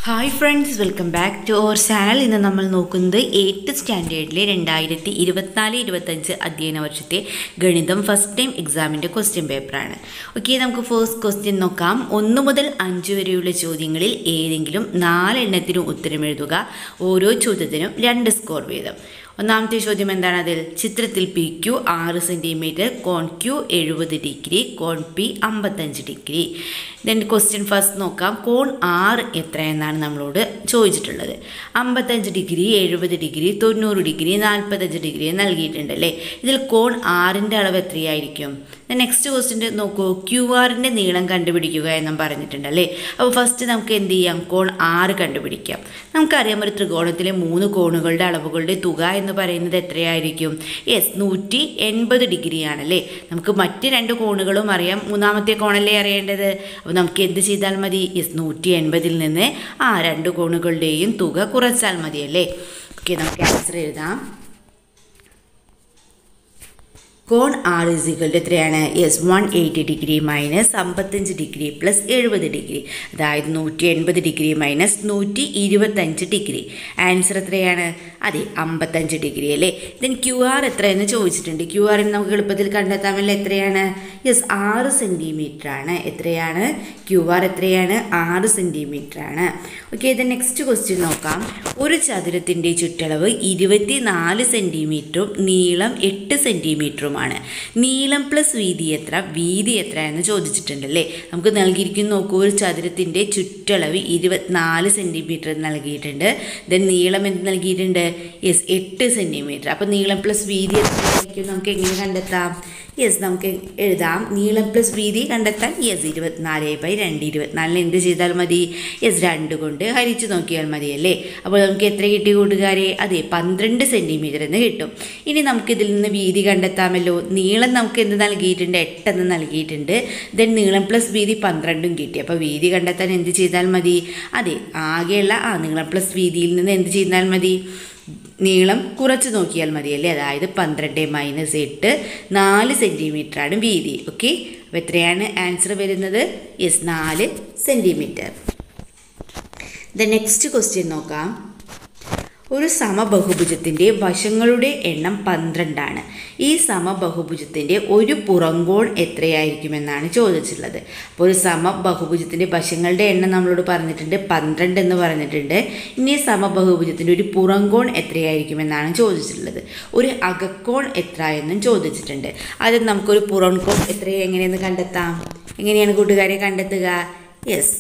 hi friends welcome back to our channel ഇന്ന് നമ്മൾ നോക്കുന്നത് എയ്ത്ത് സ്റ്റാൻഡേർഡിലെ രണ്ടായിരത്തി ഇരുപത്തിനാല് ഇരുപത്തഞ്ച് അധ്യയന വർഷത്തെ ഗണിതം ഫസ്റ്റ് ടൈം എക്സാമിൻ്റെ ക്വസ്റ്റ്യൻ പേപ്പറാണ് ഓക്കെ നമുക്ക് ഫസ്റ്റ് ക്വസ്റ്റ്യൻ നോക്കാം ഒന്ന് മുതൽ അഞ്ച് വരെയുള്ള ചോദ്യങ്ങളിൽ ഏതെങ്കിലും നാലെണ്ണത്തിനും ഉത്തരം എഴുതുക ഓരോ ചോദ്യത്തിനും രണ്ട് സ്കോർ വീതം ഒന്നാമത്തെ ചോദ്യം എന്താണ് അതിൽ ചിത്രത്തിൽ പി ക്യു ആറ് സെൻറ്റിമീറ്റർ കോൺ ക്യു എഴുപത് ഡിഗ്രി കോൺ പി അമ്പത്തഞ്ച് ഡിഗ്രി ദെൻ ക്വസ്റ്റ്യൻ ഫസ്റ്റ് നോക്കാം കോൺ ആറ് എത്ര എന്നാണ് നമ്മളോട് ചോദിച്ചിട്ടുള്ളത് അമ്പത്തഞ്ച് ഡിഗ്രി എഴുപത് ഡിഗ്രി തൊണ്ണൂറ് ഡിഗ്രി നാൽപ്പത്തഞ്ച് ഡിഗ്രി നൽകിയിട്ടുണ്ട് അല്ലേ ഇതിൽ കോൺ ആറിൻ്റെ അളവ് എത്രയായിരിക്കും നെക്സ്റ്റ് ക്വസ്റ്റ്യൻ നോക്കൂ ക്യു ആറിൻ്റെ നീളം കണ്ടുപിടിക്കുക എന്നും പറഞ്ഞിട്ടുണ്ട് അല്ലേ അപ്പോൾ ഫസ്റ്റ് നമുക്ക് എന്ത് ചെയ്യാം കോൺ ആറ് കണ്ടുപിടിക്കാം നമുക്കറിയാം ഒരു ത്രികോണത്തിലെ മൂന്ന് കോണുകളുടെ അളവുകളുടെ തുക എന്ന് പറയുന്നത് എത്രയായിരിക്കും യെസ് നൂറ്റി എൺപത് ഡിഗ്രി ആണല്ലേ നമുക്ക് മറ്റ് രണ്ട് കോണുകളും അറിയാം മൂന്നാമത്തെ കോണല്ലേ അറിയേണ്ടത് അപ്പോൾ നമുക്ക് എന്ത് ചെയ്താൽ മതി യെസ് നൂറ്റി എൺപതിൽ നിന്ന് ആ രണ്ട് കോണുകളുടെയും തുക കുറച്ചാൽ മതിയല്ലേ ഓക്കെ നമുക്ക് ആൻസർ എഴുതാം കോൺ ആർ ഇസികളുടെ എത്രയാണ് yes one eighty degree minus അമ്പത്തഞ്ച് ഡിഗ്രി പ്ലസ് എഴുപത് ഡിഗ്രി അതായത് നൂറ്റി എൺപത് ഡിഗ്രി മൈനസ് നൂറ്റി ഇരുപത്തഞ്ച് ഡിഗ്രി ആൻസർ എത്രയാണ് അതെ അമ്പത്തഞ്ച് ഡിഗ്രി അല്ലേ ദെൻ ക്യു ആർ എത്രയെന്ന് ചോദിച്ചിട്ടുണ്ട് ക്യു ആറിന് നമുക്ക് എളുപ്പത്തിൽ കണ്ടെത്താമല്ലോ എത്രയാണ് യെസ് ആറ് സെൻറ്റിമീറ്റർ ആണ് എത്രയാണ് ക്യു ആർ എത്രയാണ് ആറ് സെൻറ്റിമീറ്റർ ആണ് ഓക്കെ ദെൻ നെക്സ്റ്റ് ക്വസ്റ്റ്യൻ നോക്കാം ഒരു ചതുരത്തിൻ്റെ ചുറ്റളവ് ഇരുപത്തി നാല് സെൻറ്റിമീറ്ററും നീളം എട്ട് സെൻറ്റിമീറ്ററുമാണ് നീളം പ്ലസ് വീതി എത്ര വീതി എത്ര എന്ന് ചോദിച്ചിട്ടുണ്ടല്ലേ നമുക്ക് നൽകിയിരിക്കുന്ന നോക്കൂ ഒരു ചതുരത്തിൻ്റെ ചുറ്റളവ് ഇരുപത്തിനാല് സെൻറ്റിമീറ്റർ നൽകിയിട്ടുണ്ട് ദെൻ നീളം എന്ത് നൽകിയിട്ടുണ്ട് യെസ് എട്ട് സെൻറ്റിമീറ്റർ അപ്പോൾ നീളം പ്ലസ് വീതി എത്രയായിരിക്കും നമുക്ക് എങ്ങനെ കണ്ടെത്താം യെസ് നമുക്ക് എഴുതാം നീളം പ്ലസ് വീതി കണ്ടെത്താൻ യെസ് ഇരുപത്തിനാല് ബൈ രണ്ട് ഇരുപത്തിനാലിന് എന്ത് ചെയ്താൽ മതി യെസ് രണ്ട് കൊണ്ട് ഹരിച്ചു നോക്കിയാൽ മതി അല്ലേ അപ്പോൾ നമുക്ക് എത്ര കിട്ടി കൂട്ടുകാരെ അതെ പന്ത്രണ്ട് സെൻറ്റിമീറ്റർ എന്ന് കിട്ടും ഇനി നമുക്കിതിൽ നിന്ന് വീതി കണ്ടെത്താമല്ലോ നീളം നമുക്ക് എന്ത് നൽകിയിട്ടുണ്ട് എട്ടെന്ന് നൽകിയിട്ടുണ്ട് ദെൻ നീളം പ്ലസ് വീതി പന്ത്രണ്ടും കിട്ടി അപ്പോൾ വീതി കണ്ടെത്താൻ എന്ത് ചെയ്താൽ മതി അതെ ആകെയുള്ള ആ നീളം പ്ലസ് വീതിയിൽ നിന്ന് എന്ത് ചെയ്താൽ മതി നീളം കുറച്ച് നോക്കിയാൽ മതിയല്ലേ അതായത് പന്ത്രണ്ട് മൈനസ് എട്ട് നാല് സെൻറ്റിമീറ്ററാണ് വീതി ഓക്കെ അപ്പോൾ എത്രയാണ് ആൻസർ വരുന്നത് യെസ് നാല് സെൻറ്റിമീറ്റർ ദ നെക്സ്റ്റ് ക്വസ്റ്റ്യൻ നോക്കാം ഒരു സമബഹുഭുജത്തിൻ്റെ വശങ്ങളുടെ എണ്ണം പന്ത്രണ്ടാണ് ഈ സമബഹുഭുജത്തിൻ്റെ ഒരു പുറംകോൺ എത്രയായിരിക്കുമെന്നാണ് ചോദിച്ചിട്ടുള്ളത് അപ്പോൾ ഒരു സമബഹുഭുജത്തിൻ്റെ വശങ്ങളുടെ എണ്ണം നമ്മളോട് പറഞ്ഞിട്ടുണ്ട് പന്ത്രണ്ട് എന്ന് പറഞ്ഞിട്ടുണ്ട് ഇനി സമബഹുഭുജത്തിൻ്റെ ഒരു പുറംകോൺ എത്രയായിരിക്കുമെന്നാണ് ചോദിച്ചിട്ടുള്ളത് ഒരു അകക്കോൺ എത്ര എന്നും ചോദിച്ചിട്ടുണ്ട് ആദ്യം നമുക്കൊരു പുറംകോൺ എത്ര എങ്ങനെയെന്ന് കണ്ടെത്താം എങ്ങനെയാണ് കൂട്ടുകാരെ കണ്ടെത്തുക യെസ്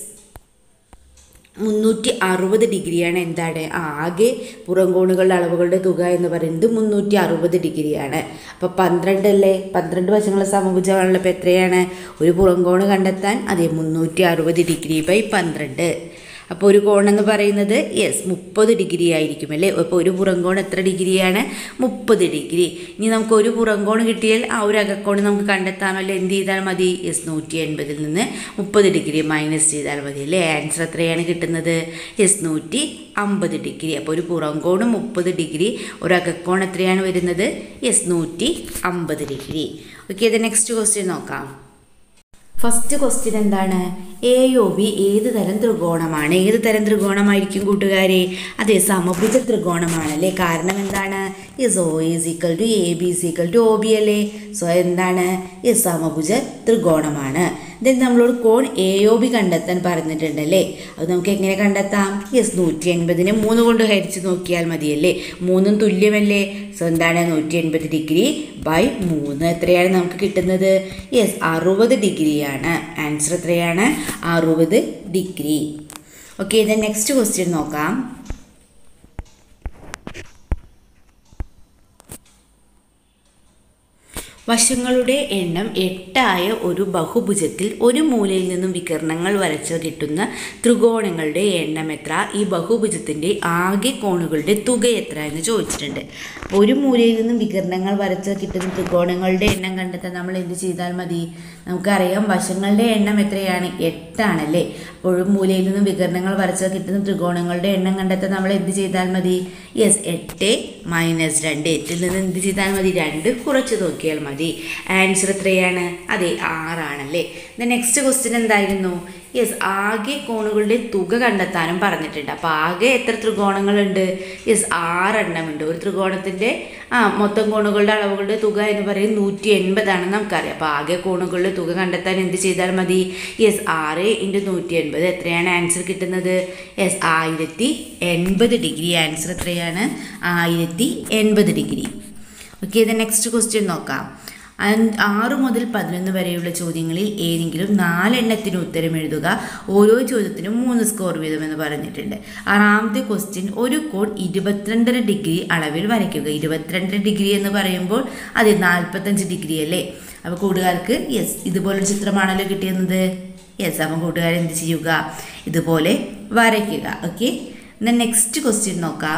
മുന്നൂറ്റി അറുപത് ഡിഗ്രിയാണ് എന്താണ് ആകെ പുറംകോണുകളുടെ അളവുകളുടെ തുക എന്ന് പറയുന്നത് മുന്നൂറ്റി അറുപത് ഡിഗ്രിയാണ് അപ്പോൾ പന്ത്രണ്ട് അല്ലേ പന്ത്രണ്ട് വശങ്ങളുള്ള സമഭുജമാണല്ലോ അപ്പോൾ എത്രയാണ് ഒരു പുറംകോണ് കണ്ടെത്താൻ അതെ മുന്നൂറ്റി അറുപത് ഡിഗ്രി ബൈ പന്ത്രണ്ട് അപ്പോൾ ഒരു കോൺ എന്ന് പറയുന്നത് യെസ് മുപ്പത് ഡിഗ്രി ആയിരിക്കും അല്ലേ അപ്പോൾ ഒരു പുറംകോൺ എത്ര ഡിഗ്രിയാണ് മുപ്പത് ഡിഗ്രി ഇനി നമുക്ക് ഒരു പുറംകോൺ കിട്ടിയാൽ ആ ഒരു അകക്കോൺ നമുക്ക് കണ്ടെത്താമല്ലോ എന്ത് ചെയ്താൽ മതി യെസ് നൂറ്റി എൺപതിൽ നിന്ന് മുപ്പത് ഡിഗ്രി മൈനസ് ചെയ്താൽ മതി അല്ലേ ആൻസർ എത്രയാണ് കിട്ടുന്നത് യെസ് നൂറ്റി അമ്പത് ഡിഗ്രി അപ്പോൾ ഒരു പുറംകോണ് മുപ്പത് ഡിഗ്രി ഒരു അകക്കോൺ എത്രയാണ് വരുന്നത് യെസ് നൂറ്റി അമ്പത് ഡിഗ്രി ഓക്കെ ഇത് നെക്സ്റ്റ് ക്വസ്റ്റ്യൻ നോക്കാം ഫസ്റ്റ് ക്വസ്റ്റ്യൻ എന്താണ് എ ഒ ബി ഏത് തരം ത്രികോണമാണ് ഏത് തരം ത്രികോണമായിരിക്കും കൂട്ടുകാരെ അതെ സമഭുജ ത്രികോണമാണല്ലേ കാരണം എന്താണ് yes O is equal to A B is equal to O B അല്ലേ സോ എന്താണ് യെസ് സമഭുജ ത്രികോണമാണ് ദെൻ നമ്മളോട് കോൺ എ ഒ ബി കണ്ടെത്താൻ പറഞ്ഞിട്ടുണ്ടല്ലേ അത് നമുക്ക് എങ്ങനെ കണ്ടെത്താം യെസ് നൂറ്റി എൺപതിനെ മൂന്ന് കൊണ്ട് ഹരിച്ച് നോക്കിയാൽ മതിയല്ലേ മൂന്നും തുല്യമല്ലേ സോ എന്താണ് നൂറ്റി എൺപത് ഡിഗ്രി ബൈ മൂന്ന് എത്രയാണ് നമുക്ക് കിട്ടുന്നത് യെസ് അറുപത് ഡിഗ്രിയാണ് ആൻസർ എത്രയാണ് അറുപത് degree okay then next question നോക്കാം വശങ്ങളുടെ എണ്ണം എട്ടായ ഒരു ബഹുഭുജത്തിൽ ഒരു മൂലയിൽ നിന്നും വികരണങ്ങൾ വരച്ച് കിട്ടുന്ന ത്രികോണങ്ങളുടെ എണ്ണം എത്ര ഈ ബഹുഭുജത്തിൻ്റെ ആകെ കോണുകളുടെ തുക എത്ര എന്ന് ചോദിച്ചിട്ടുണ്ട് അപ്പോൾ ഒരു മൂലയിൽ നിന്നും വികരണങ്ങൾ വരച്ച് കിട്ടുന്ന ത്രികോണങ്ങളുടെ എണ്ണം കണ്ടെത്താൻ നമ്മൾ എന്ത് ചെയ്താൽ മതി നമുക്കറിയാം വശങ്ങളുടെ എണ്ണം എത്രയാണ് എട്ടാണല്ലേ അപ്പോൾ ഒരു മൂലയിൽ നിന്നും വികരണങ്ങൾ വരച്ച് കിട്ടുന്ന ത്രികോണങ്ങളുടെ എണ്ണം കണ്ടെത്താൻ നമ്മൾ എന്ത് ചെയ്താൽ മതി യെസ് എട്ട് മൈനസ് രണ്ട് എട്ടിൽ നിന്ന് എന്ത് ചെയ്താൽ മതി രണ്ട് കുറച്ച് നോക്കിയാൽ മതി ആൻസർ എത്രയാണ് അതെ ആറാണല്ലേ നെക്സ്റ്റ് ക്വസ്റ്റ്യൻ എന്തായിരുന്നു യെസ് ആകെ കോണുകളുടെ തുക കണ്ടെത്താനും പറഞ്ഞിട്ടുണ്ട് അപ്പോൾ ആകെ എത്ര ത്രികോണങ്ങളുണ്ട് യെസ് ആറെണ്ണം ഉണ്ട് ഒരു ത്രികോണത്തിൻ്റെ ആ മൊത്തം കോണുകളുടെ അളവുകളുടെ തുക എന്ന് പറയുന്നത് നൂറ്റി എൺപതാണെന്ന് നമുക്കറിയാം അപ്പോൾ ആകെ കോണുകളുടെ തുക കണ്ടെത്താൻ എന്ത് ചെയ്താൽ മതി യെസ് ആറ് ഇൻറ്റു നൂറ്റി എൺപത് എത്രയാണ് ആൻസർ കിട്ടുന്നത് യെസ് ആയിരത്തി എൺപത് ഡിഗ്രി ആൻസർ എത്രയാണ് ആയിരത്തി എൺപത് ഡിഗ്രി ഓക്കെ ഇത് നെക്സ്റ്റ് ക്വസ്റ്റ്യൻ നോക്കാം അൻ- ആറ് മുതൽ പതിനൊന്ന് വരെയുള്ള ചോദ്യങ്ങളിൽ ഏതെങ്കിലും നാലെണ്ണത്തിന് ഉത്തരം എഴുതുക ഓരോ ചോദ്യത്തിനും മൂന്ന് സ്കോർ വീതമെന്ന് പറഞ്ഞിട്ടുണ്ട് ആറാമത്തെ ക്വസ്റ്റ്യൻ ഒരു കോൺ ഇരുപത്തിരണ്ടര ഡിഗ്രി അളവിൽ വരയ്ക്കുക ഇരുപത്തിരണ്ടര ഡിഗ്രി എന്ന് പറയുമ്പോൾ അത് നാൽപ്പത്തഞ്ച് ഡിഗ്രി അല്ലേ അപ്പോൾ കൂട്ടുകാർക്ക് യെസ് ഇതുപോലൊരു ചിത്രമാണല്ലോ കിട്ടിയത് യെസ് അപ്പം കൂട്ടുകാർ എന്ത് ചെയ്യുക ഇതുപോലെ വരയ്ക്കുക ഓക്കെ എന്നാൽ നെക്സ്റ്റ് ക്വസ്റ്റ്യൻ നോക്കാം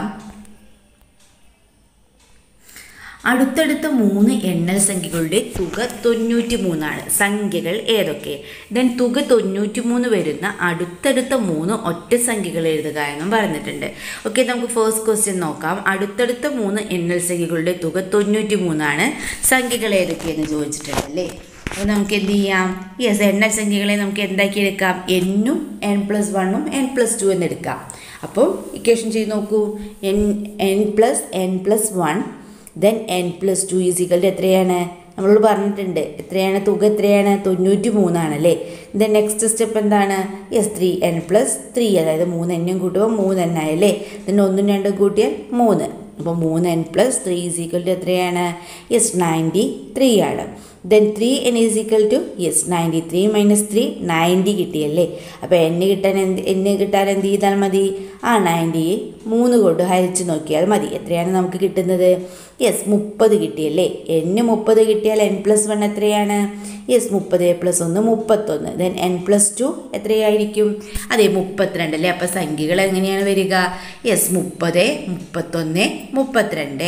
അടുത്തടുത്ത മൂന്ന് എണ്ണൽ സംഖ്യകളുടെ തുക തൊണ്ണൂറ്റി മൂന്നാണ് സംഖ്യകൾ ഏതൊക്കെ ദെൻ തുക തൊണ്ണൂറ്റി മൂന്ന് വരുന്ന അടുത്തടുത്ത മൂന്ന് ഒറ്റ സംഖ്യകൾ എഴുതുക എന്നും പറഞ്ഞിട്ടുണ്ട് ഓക്കെ നമുക്ക് ഫസ്റ്റ് ക്വസ്റ്റ്യൻ നോക്കാം അടുത്തടുത്ത മൂന്ന് എണ്ണൽ സംഖ്യകളുടെ തുക തൊണ്ണൂറ്റി മൂന്നാണ് സംഖ്യകൾ ഏതൊക്കെയെന്ന് ചോദിച്ചിട്ടുണ്ട് അല്ലേ അപ്പോൾ നമുക്ക് എന്ത് ചെയ്യാം യെസ് എണ്ണൽ സംഖ്യകളെ നമുക്ക് എന്താക്കി എടുക്കാം എന്നും എൻ പ്ലസ് വണ്ണും എൻ പ്ലസ് ടു എന്ന് എടുക്കാം അപ്പോൾ ഇക്വേഷൻ ചെയ്ത് നോക്കൂ N N plus N plus one then N plus two ഈസികളുടെ എത്രയാണ് നമ്മളോട് പറഞ്ഞിട്ടുണ്ട് എത്രയാണ് തുക എത്രയാണ് തൊണ്ണൂറ്റി മൂന്നാണ് അല്ലേ ദെൻ നെക്സ്റ്റ് സ്റ്റെപ്പ് എന്താണ് yes three N plus three അതായത് മൂന്ന് എന്നും കൂട്ടുമ്പോൾ മൂന്ന് എൻ ആയല്ലേ ദെൻ ഒന്നും രണ്ടും കൂട്ടിയാൽ മൂന്ന് അപ്പോൾ മൂന്ന് N plus three is equal to എത്രയാണ് യെസ് നയൻറ്റി ത്രീ ആണ് then three N is equal to yes ninety three minus three ninety കിട്ടിയല്ലേ അപ്പോൾ എന്നെ കിട്ടാൻ എന്ത് എന്നെ കിട്ടാൻ എന്ത് ചെയ്താൽ മതി ആ നയൻറ്റിയെ മൂന്ന് കൊണ്ട് ഹരിച്ച് നോക്കിയാൽ മതി എത്രയാണ് നമുക്ക് കിട്ടുന്നത് യെസ് മുപ്പത് കിട്ടിയല്ലേ എന് മുപ്പത് കിട്ടിയാൽ എൻ പ്ലസ് വൺ എത്രയാണ് യെസ് മുപ്പത് പ്ലസ് ഒന്ന് മുപ്പത്തൊന്ന് ദെൻ എൻ പ്ലസ് ടു എത്രയായിരിക്കും അതെ മുപ്പത്തിരണ്ട് അല്ലേ അപ്പോൾ സംഖ്യകൾ എങ്ങനെയാണ് വരിക യെസ് മുപ്പത് മുപ്പത്തൊന്ന് മുപ്പത്തിരണ്ട്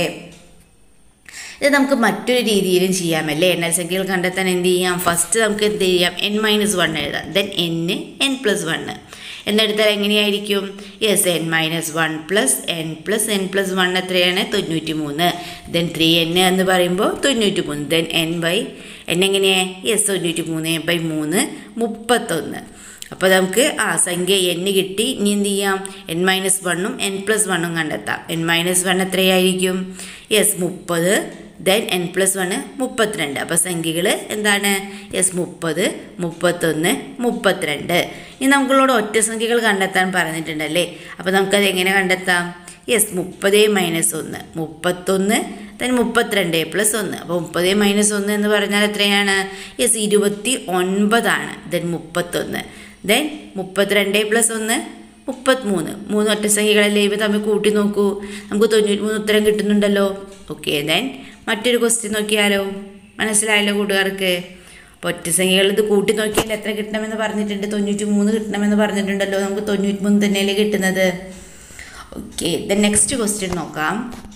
ഇത് നമുക്ക് മറ്റൊരു രീതിയിലും ചെയ്യാമല്ലേ എണ്ണൽ സംഖ്യകൾ കണ്ടെത്താൻ എന്ത് ചെയ്യാം ഫസ്റ്റ് നമുക്ക് എന്ത് ചെയ്യാം എൻ മൈനസ് വൺ എഴുതാം ദെൻ എന്ന് എൻ പ്ലസ് വണ്ണ് എന്നെടുത്താൽ എങ്ങനെയായിരിക്കും yes N minus one plus N plus N plus one എത്രയാണ് തൊണ്ണൂറ്റി മൂന്ന് ദെൻ ത്രീ എൻ എന്ന് പറയുമ്പോൾ തൊണ്ണൂറ്റി മൂന്ന് ദെൻ എൻ ബൈ എൻ എങ്ങനെയാണ് യെസ് തൊണ്ണൂറ്റി മൂന്ന് ബൈ മൂന്ന് മുപ്പത്തൊന്ന് അപ്പോൾ നമുക്ക് ആ സംഖ്യ എൻ കിട്ടി ഇനി എന്ത് ചെയ്യാം എൻ മൈനസ് വണ്ണും എൻ പ്ലസ് വണ്ണും കണ്ടെത്താം എൻ മൈനസ് വൺ എത്രയായിരിക്കും യെസ് മുപ്പത് ദെൻ എൻ പ്ലസ് വണ് മുപ്പത്തിരണ്ട് അപ്പോൾ സംഖ്യകൾ എന്താണ് യെസ് മുപ്പത് മുപ്പത്തൊന്ന് മുപ്പത്തിരണ്ട് ഇനി നമുക്കുള്ളോട് ഒറ്റ സംഖ്യകൾ കണ്ടെത്താൻ പറഞ്ഞിട്ടുണ്ടല്ലേ അപ്പോൾ നമുക്കത് എങ്ങനെ കണ്ടെത്താം യെസ് മുപ്പത് മൈനസ് ഒന്ന് മുപ്പത്തൊന്ന് ദെൻ മുപ്പത്തിരണ്ട് പ്ലസ് ഒന്ന് അപ്പോൾ മുപ്പത് മൈനസ് ഒന്ന് എന്ന് പറഞ്ഞാൽ എത്രയാണ് യെസ് ഇരുപത്തി ഒൻപതാണ് ദെൻ മുപ്പത്തൊന്ന് ദെൻ മുപ്പത്തിരണ്ട് പ്ലസ് ഒന്ന് മുപ്പത്തിമൂന്ന് മൂന്ന് ഒറ്റ സംഖ്യകളല്ലേ ഇവ തമ്മിൽ കൂട്ടി നോക്കൂ നമുക്ക് തൊണ്ണൂറ്റി മൂന്ന് ഉത്തരം കിട്ടുന്നുണ്ടല്ലോ ഓക്കെ ദെൻ മറ്റൊരു ക്വസ്റ്റ്യൻ നോക്കിയാലോ മനസ്സിലായല്ലോ കൂട്ടുകാർക്ക് അപ്പോൾ ഒറ്റ സംഖ്യകൾ ഇത് കൂട്ടി നോക്കിയാൽ എത്ര കിട്ടണമെന്ന് പറഞ്ഞിട്ടുണ്ട് തൊണ്ണൂറ്റി മൂന്ന് കിട്ടണമെന്ന് പറഞ്ഞിട്ടുണ്ടല്ലോ നമുക്ക് തൊണ്ണൂറ്റി മൂന്ന് തന്നെയല്ലേ കിട്ടുന്നത് ഓക്കെ ദെൻ നെക്സ്റ്റ് ക്വസ്റ്റ്യൻ നോക്കാം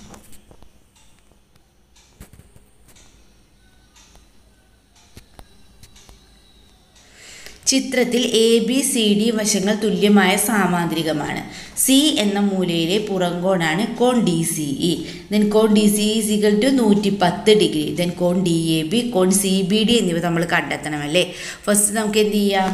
ചിത്രത്തിൽ എ ബി സി ഡി വശങ്ങൾ തുല്യമായ സാമാന്ത്രികമാണ് സി എന്ന മൂലയിലെ പുറംകോണാണ് കോൺ ഡി സി ഇ ദെൻ കോൺ D C is equal to നൂറ്റി പത്ത് ഡിഗ്രി ദെൻ കോൺ ഡി എ ബി കോൺ സി ബി ഡി എന്നിവ നമ്മൾ കണ്ടെത്തണം അല്ലേ ഫസ്റ്റ് നമുക്ക് എന്ത് ചെയ്യാം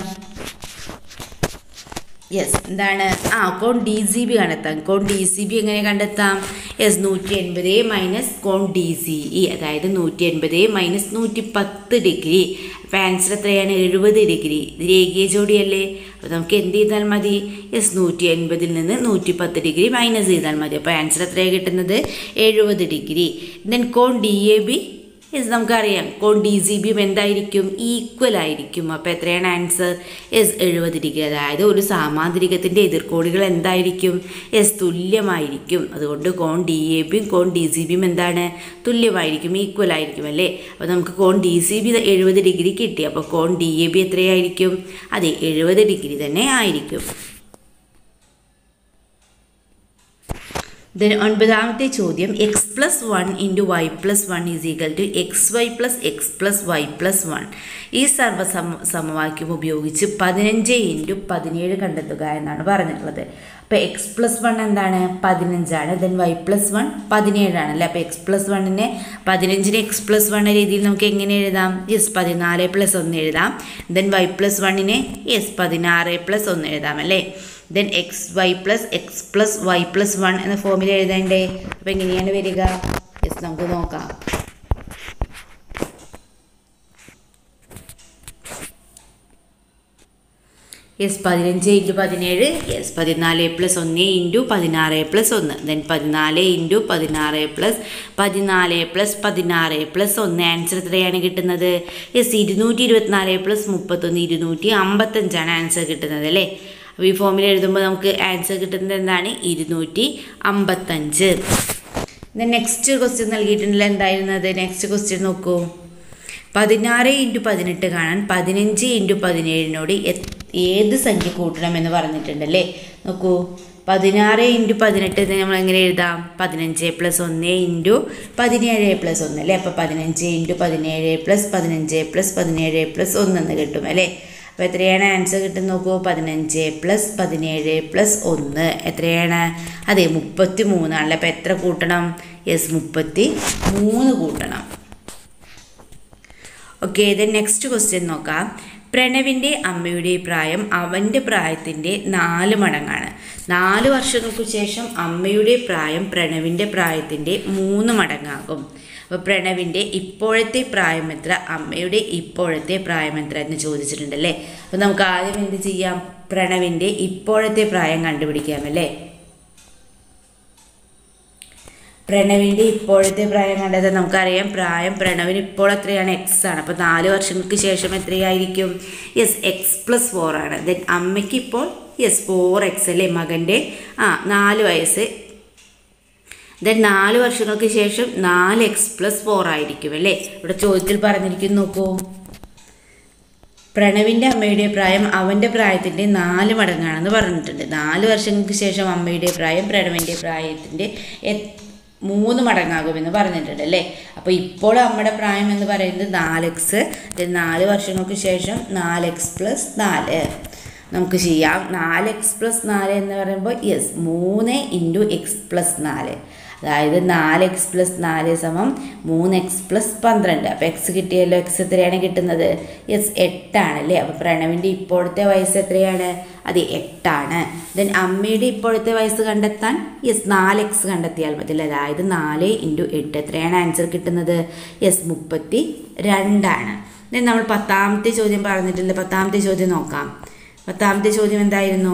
യെസ് എന്താണ് ആ കോൺ ഡി സി ബി കണ്ടെത്താം കോൺ ഡി സി ബി എങ്ങനെ കണ്ടെത്താം യെസ് നൂറ്റി എൺപത് മൈനസ് കോൺ ഡി സി ഇ അതായത് നൂറ്റി എൺപത് മൈനസ് നൂറ്റി പത്ത് ഡിഗ്രി അപ്പോൾ ആൻസർ എത്രയാണ് എഴുപത് ഡിഗ്രി ഇത് രേഖീയ ജോഡിയല്ലേ അപ്പോൾ നമുക്ക് എന്ത് ചെയ്താൽ മതി യെസ് നൂറ്റി എൺപതിൽ നിന്ന് നൂറ്റി പത്ത് ഡിഗ്രി മൈനസ് ചെയ്താൽ മതി അപ്പോൾ ആൻസർ എത്രയാണ് കിട്ടുന്നത് എഴുപത് ഡിഗ്രി ദെൻ കോൺ ഡി എ ബി യെസ് നമുക്കറിയാം കോൺ ഡി സി ബിയും എന്തായിരിക്കും ഈക്വൽ ആയിരിക്കും അപ്പോൾ എത്രയാണ് ആൻസർ യെസ് എഴുപത് ഡിഗ്രി അതായത് ഒരു സാമാന്തരികത്തിൻ്റെ എതിർകോണികൾ എന്തായിരിക്കും യെസ് തുല്യമായിരിക്കും അതുകൊണ്ട് കോൺ ഡി എ ബിയും കോൺ ഡി സി ബിയും എന്താണ് തുല്യമായിരിക്കും ഈക്വൽ ആയിരിക്കും അല്ലേ അപ്പോൾ നമുക്ക് കോൺ ഡി സി ബി എഴുപത് ഡിഗ്രി കിട്ടി അപ്പോൾ കോൺ ഡി എ ബി എത്രയായിരിക്കും അതെ എഴുപത് ഡിഗ്രി തന്നെ ആയിരിക്കും ദെൻ ഒൻപതാമത്തെ ചോദ്യം x plus one into y plus one is equal to x y plus x plus y plus one ഈ സർവ്വസമ സമവാക്യം ഉപയോഗിച്ച് പതിനഞ്ച് ഇൻറ്റു പതിനേഴ് കണ്ടെത്തുക എന്നാണ് പറഞ്ഞിട്ടുള്ളത് അപ്പോൾ എക്സ് പ്ലസ് വൺ എന്താണ് പതിനഞ്ചാണ് ദെൻ വൈ പ്ലസ് വൺ പതിനേഴാണ് അല്ലേ അപ്പോൾ എക്സ് പ്ലസ് വണ്ണിനെ പതിനഞ്ചിന് എക്സ് പ്ലസ് വൺ രീതിയിൽ നമുക്ക് എങ്ങനെ എഴുതാം യെസ് പതിനാല് പ്ലസ് ഒന്ന് എഴുതാം ദെൻ വൈ പ്ലസ് വണ്ണിനെ യെസ് പതിനാറ് പ്ലസ് ഒന്ന് എഴുതാം അല്ലേ then x y plus x plus y plus one എന്ന ഫോമിൽ എഴുതണ്ടേ അപ്പോൾ എങ്ങനെയാണ് വരിക യെസ് നമുക്ക് നോക്കാം യെസ് പതിനഞ്ച് ഇൻറ്റു പതിനേഴ് യെസ് പതിനാല് പ്ലസ് ഒന്ന് ഇൻറ്റു പതിനാറ് പ്ലസ് ഒന്ന് ദെൻ പതിനാല് ഇൻറ്റു പതിനാറ് പ്ലസ് പതിനാല് പ്ലസ് പതിനാറ് പ്ലസ് ഒന്ന് ആൻസർ എത്രയാണ് കിട്ടുന്നത് യെസ് ഇരുന്നൂറ്റി ഇരുപത്തിനാല് പ്ലസ് മുപ്പത്തൊന്ന് ഇരുന്നൂറ്റി അമ്പത്തഞ്ചാണ് ആൻസർ കിട്ടുന്നത് അല്ലേ അപ്പോൾ ഈ ഫോമിൽ എഴുതുമ്പോൾ നമുക്ക് ആൻസർ കിട്ടുന്നത് എന്താണ് ഇരുന്നൂറ്റി അമ്പത്തഞ്ച് ദെൻ നെക്സ്റ്റ് ക്വസ്റ്റ്യൻ നൽകിയിട്ടുണ്ടല്ലോ എന്തായിരുന്നത് നെക്സ്റ്റ് ക്വസ്റ്റ്യൻ നോക്കൂ പതിനാറ് ഇൻറ്റു പതിനെട്ട് കാണാൻ പതിനഞ്ച് ഇൻറ്റു പതിനേഴിനോട് ഏത് സംഖ്യ കൂട്ടണമെന്ന് പറഞ്ഞിട്ടുണ്ടല്ലേ നോക്കൂ പതിനാറ് ഇൻറ്റു പതിനെട്ട് നമ്മൾ എങ്ങനെ എഴുതാം പതിനഞ്ച് പ്ലസ് ഒന്ന് ഇൻറ്റു പതിനേഴ് പ്ലസ് ഒന്ന് അല്ലേ അപ്പോൾ പതിനഞ്ച് ഇൻറ്റു പതിനേഴ് പ്ലസ് പതിനഞ്ച് പ്ലസ് പതിനേഴ് പ്ലസ് ഒന്നെന്ന് കിട്ടും അല്ലേ അപ്പോൾ എത്രയാണ് ആൻസർ കിട്ടുന്നത് നോക്കൂ പതിനഞ്ച് പ്ലസ് പതിനേഴ് പ്ലസ് ഒന്ന് എത്രയാണ് അതെ മുപ്പത്തി മൂന്നാണല്ലോ അപ്പോൾ എത്ര കൂട്ടണം യെസ് മുപ്പത്തി മൂന്ന് കൂട്ടണം ഓക്കെ ദെൻ നെക്സ്റ്റ് ക്വസ്റ്റ്യൻ നോക്കാം പ്രണവിൻ്റെ അമ്മയുടെ പ്രായം അവൻ്റെ പ്രായത്തിൻ്റെ നാല് മടങ്ങാണ് നാല് വർഷങ്ങൾക്ക് ശേഷം അമ്മയുടെ പ്രായം പ്രണവിൻ്റെ പ്രായത്തിൻ്റെ മൂന്ന് മടങ്ങാകും അപ്പോൾ പ്രണവിൻ്റെ ഇപ്പോഴത്തെ പ്രായം എത്ര അമ്മയുടെ ഇപ്പോഴത്തെ പ്രായം എത്ര എന്ന് ചോദിച്ചിട്ടുണ്ടല്ലേ അപ്പോൾ നമുക്ക് ആദ്യം എന്ത് ചെയ്യാം പ്രണവിൻ്റെ ഇപ്പോഴത്തെ പ്രായം കണ്ടുപിടിക്കാമല്ലേ പ്രണവിൻ്റെ ഇപ്പോഴത്തെ പ്രായം കണ്ടത് നമുക്കറിയാം പ്രായം പ്രണവിന് ഇപ്പോൾ എത്രയാണ് എക്സ് ആണ് അപ്പോൾ നാല് വർഷങ്ങൾക്ക് ശേഷം എത്രയായിരിക്കും യെസ് എക്സ് പ്ലസ് ഫോർ ആണ് ദെൻ അമ്മയ്ക്ക് ഇപ്പോൾ യെസ് ഫോർ എക്സ് അല്ലേ മകൻ്റെ ആ നാല് വയസ്സ് ദെൻ നാല് വർഷങ്ങൾക്ക് ശേഷം നാല് എക്സ് പ്ലസ് ഫോർ ആയിരിക്കും അല്ലേ ഇവിടെ ചോദ്യത്തിൽ പറഞ്ഞിരിക്കുന്നു നോക്കൂ പ്രണവിൻ്റെ അമ്മയുടെ പ്രായം അവൻ്റെ പ്രായത്തിൻ്റെ നാല് മടങ്ങാണെന്ന് പറഞ്ഞിട്ടുണ്ട് നാല് വർഷങ്ങൾക്ക് ശേഷം അമ്മയുടെ പ്രായം പ്രണവിൻ്റെ പ്രായത്തിൻ്റെ മൂന്ന് മടങ്ങാകുമെന്ന് പറഞ്ഞിട്ടുണ്ട് അല്ലേ അപ്പോൾ ഇപ്പോൾ അമ്മയുടെ പ്രായം എന്ന് പറയുന്നത് നാല് എക്സ് നാല് വർഷങ്ങൾക്ക് ശേഷം നാല് എക്സ് പ്ലസ് നാല് നമുക്ക് ചെയ്യാം നാല് എക്സ് പ്ലസ് നാല് എന്ന് പറയുമ്പോൾ യെസ് മൂന്ന് ഇൻറ്റു എക്സ് പ്ലസ് നാല് അതായത് നാല് എക്സ് പ്ലസ് നാല് സമം മൂന്ന് എക്സ് പ്ലസ് പന്ത്രണ്ട് അപ്പോൾ എക്സ് കിട്ടിയല്ലോ എക്സ് എത്രയാണ് കിട്ടുന്നത് യെസ് എട്ടാണ് അല്ലേ അപ്പോൾ പ്രണവിൻ്റെ ഇപ്പോഴത്തെ വയസ്സ് എത്രയാണ് അത് എട്ടാണ് ദെൻ അമ്മയുടെ ഇപ്പോഴത്തെ വയസ്സ് കണ്ടെത്താൻ യെസ് നാല് എക്സ് കണ്ടെത്തിയാൽ മതി അല്ലേ അതായത് നാല് ഇൻറ്റു എട്ട് എത്രയാണ് ആൻസർ കിട്ടുന്നത് യെസ് മുപ്പത്തി രണ്ടാണ് ദെൻ നമ്മൾ പത്താമത്തെ ചോദ്യം പറഞ്ഞിട്ടില്ല പത്താമത്തെ ചോദ്യം നോക്കാം പത്താമത്തെ ചോദ്യം എന്തായിരുന്നു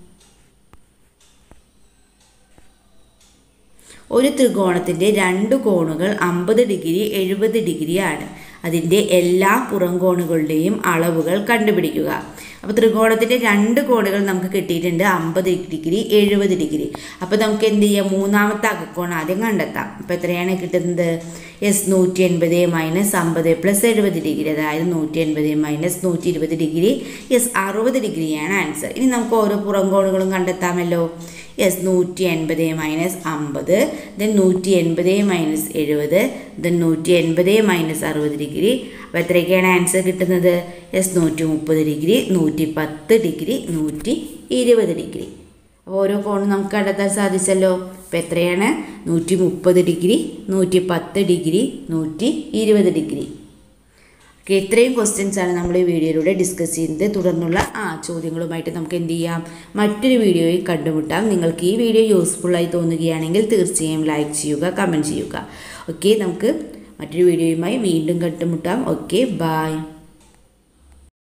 ഒരു ത്രികോണത്തിൻ്റെ രണ്ട് കോണുകൾ അമ്പത് ഡിഗ്രി എഴുപത് ഡിഗ്രിയാണ് അതിൻ്റെ എല്ലാ പുറം കോണുകളുടെയും അളവുകൾ കണ്ടുപിടിക്കുക അപ്പോൾ ത്രികോണത്തിൻ്റെ രണ്ട് കോണുകൾ നമുക്ക് കിട്ടിയിട്ടുണ്ട് അമ്പത് ഡിഗ്രി എഴുപത് ഡിഗ്രി അപ്പോൾ നമുക്ക് എന്ത് ചെയ്യാം മൂന്നാമത്തെ അകക്കോൺ ആദ്യം കണ്ടെത്താം അപ്പോൾ എത്രയാണ് കിട്ടുന്നത് എസ് നൂറ്റി എൺപത് മൈനസ് അമ്പത് പ്ലസ് എഴുപത് ഡിഗ്രി അതായത് നൂറ്റി എൺപത് മൈനസ് നൂറ്റി ഇരുപത് ഡിഗ്രി യെസ് അറുപത് ഡിഗ്രിയാണ് ആൻസർ ഇനി നമുക്ക് ഓരോ പുറം കോണുകളും കണ്ടെത്താമല്ലോ യെസ് നൂറ്റി എൺപത് മൈനസ് അമ്പത് ദെൻ നൂറ്റി എൺപത് മൈനസ് എഴുപത് ദെൻ നൂറ്റി എൺപത് മൈനസ് അറുപത് ഡിഗ്രി അപ്പോൾ എത്രയൊക്കെയാണ് ആൻസർ കിട്ടുന്നത് യെസ് നൂറ്റി മുപ്പത് ഡിഗ്രി നൂറ്റി പത്ത് ഡിഗ്രി നൂറ്റി ഇരുപത് ഡിഗ്രി അപ്പോൾ ഓരോ കോണും നമുക്ക് കണ്ടെത്താൻ സാധിച്ചല്ലോ അപ്പോൾ എത്രയാണ് നൂറ്റി മുപ്പത് ഡിഗ്രി നൂറ്റി പത്ത് ഡിഗ്രി നൂറ്റി ഇരുപത് ഡിഗ്രി ഓക്കെ ഇത്രയും ക്വസ്റ്റ്യൻസ് ആണ് നമ്മൾ ഈ വീഡിയോയിലൂടെ ഡിസ്കസ് ചെയ്യുന്നത് തുടർന്നുള്ള ആ ചോദ്യങ്ങളുമായിട്ട് നമുക്ക് എന്ത് ചെയ്യാം മറ്റൊരു വീഡിയോയിൽ കണ്ടുമുട്ടാം നിങ്ങൾക്ക് ഈ വീഡിയോ യൂസ്ഫുള്ളായി തോന്നുകയാണെങ്കിൽ തീർച്ചയായും ലൈക്ക് ചെയ്യുക കമൻറ്റ് ചെയ്യുക ഓക്കെ നമുക്ക് മറ്റൊരു വീഡിയോയുമായി വീണ്ടും കണ്ടുമുട്ടാം ഓക്കെ ബായ്